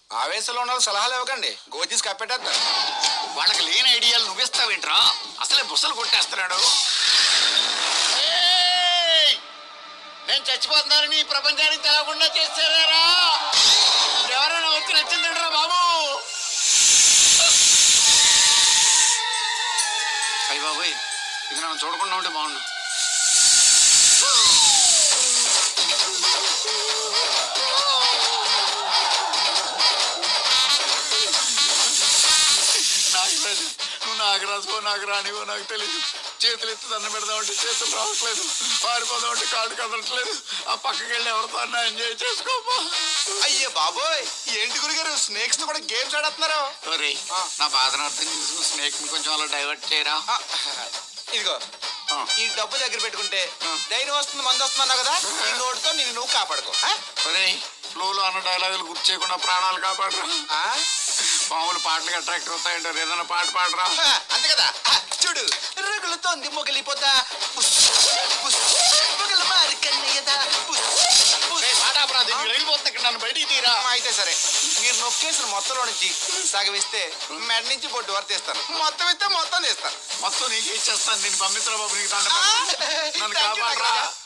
ఆవేశంలో ఉన్న వాళ్ళు సలహాలు ఇవ్వకండి గోజీస్ కప్పెట్టేస్తారు వాళ్ళకి లేని ఐడియాలు నువ్విస్తావేంట్రా అసలే బుసలు కొట్టేస్తున్నాడు ఏయ్! నేను చచ్చిపోతున్నానని ఈ ప్రపంచానికి తెలవకుండా చేసేదారా ఎవరైనా వచ్చి నచ్చిందంటారా బాబు అయ్యి బాబోయ్ ఇది నన్ను చూడకుండా ఉంటే బాగుండు నాకు రాదు నువ్వు నాకు రాసుకో నాకు రానివో నాకు తెలియదు చేతులు ఎత్తి దండం పెడదామంటే చేతులు రావట్లేదు పారిపోదామంటే కాళ్ళు కదలట్లేదు ఆ పక్కకి వెళ్ళి ఎవరితో అన్నా ఎంజాయ్ చేసుకోపా అయ్యే బాబోయ్ ఏంటి గురుగారు స్నేక్స్ తో కూడా గేమ్స్ ఆడుతున్నారు సారీ ఆ. నా బాధను అర్థం చేసుకుని స్నేక్ ని కొంచెం అలా డైవర్ట్ చేయరా ఆ, ఇదిగో ఆ. ఈ డబ్బు దగ్గర పెట్టుకుంటే ఆ. ధైర్యం వస్తుంది మంది వస్తున్నావు కదా ఈ నోటుతో నేను నువ్వు కాపాడుకో ఆ? ఒరే ఫ్లోలో అన్న డైలాగులు గుర్తు చేయకుండా ప్రాణాలు కాపాడరా ఆ? మామూలు పాటలకు అట్రాక్ట్ అవుతాయంటారు ఏదైనా పాట పాడరా ఆ, అంతే కదా ఆ, చూడు రగులుతోంది మొగలిపోతా పుస్, పుస్, మొగలు మారి కన్నయ్యదా పుస్, పుస్. రేయ్, పాట ఆపరా, దీనికి వెళ్ళిపోతుంది ఇక్కడ నన్ను బయటికి తీరా ఆ, అయితే సరే మీరు నొక్కేసిన మొత్తంలో నుంచి సగం ఇస్తే మెడ నుంచి బొట్టు వరకు తీస్తాను మొత్తం ఇస్తే మొత్తం తీస్తాను మొత్తం నీకు ఇచ్చేస్తాను దీన్ని పంపించరా బాబు నీకు దండం ఆ, పెడతాను. నన్ను thank you, కాపాడరా నాగరాజా.